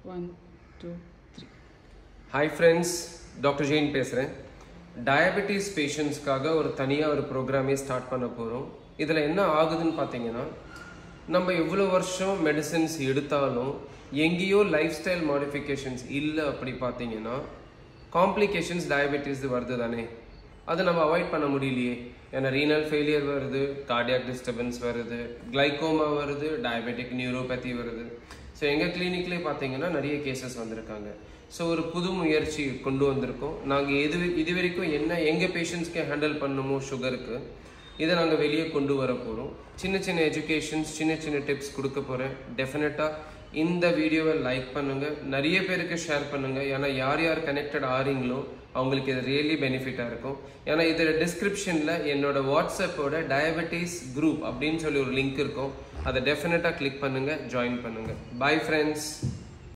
one two three hi friends doctor Jain பேசுகிறேன் diabetes பேஷண்ட்ஸ்க்காக ஒரு தனியாக ஒரு ப்ரோக்ராமே ஸ்டார்ட் பண்ண போகிறோம் இதில் என்ன ஆகுதுன்னு பார்த்தீங்கன்னா நம்ம எவ்வளோ வருஷம் மெடிசின்ஸ் எடுத்தாலும் எங்கேயோ லைஃப் ஸ்டைல் மாடிஃபிகேஷன்ஸ் இல்லை அப்படி பார்த்தீங்கன்னா காம்ப்ளிகேஷன்ஸ் டயபெட்டிஸ் வருது தானே அதை நம்ம அவாய்ட் பண்ண முடியலையே ஏன்னா ரீனல் ஃபெயிலியர் வருது கார்டியாக் டிஸ்டர்பன்ஸ் வருது கிளைகோமா வருது டயபெட்டிக் நியூரோபதி வருது ஸோ எங்கள் கிளினிக்லேயே பார்த்தீங்கன்னா நிறைய கேசஸ் வந்திருக்காங்க ஸோ ஒரு புது முயற்சி கொண்டு வந்திருக்கோம் நாங்கள் எது இது வரைக்கும் என்ன எங்கள் பேஷண்ட்ஸ்க்கு ஹேண்டில் பண்ணணுமோ சுகருக்கு இதை நாங்கள் வெளியே கொண்டு வர போகிறோம் சின்ன சின்ன எஜுகேஷன்ஸ் சின்ன சின்ன டிப்ஸ் கொடுக்க போகிறேன் டெஃபினட்டாக இந்த வீடியோவை லைக் பண்ணுங்கள் நிறைய பேருக்கு ஷேர் பண்ணுங்கள் ஏன்னா யார் யார் கனெக்டட் ஆறீங்களோ அவங்களுக்கு இது ரியலி பெனிஃபிட்டாக இருக்கும் ஏன்னா இதில் டிஸ்கிரிப்ஷனில் என்னோட வாட்ஸ்அப்போட டயபெட்டிஸ் குரூப் அப்படின்னு சொல்லி ஒரு லிங்க் இருக்கும் அதை டெஃபினட்டாக கிளிக் பண்ணுங்கள் ஜாயின் பண்ணுங்கள் பை ஃப்ரெண்ட்ஸ்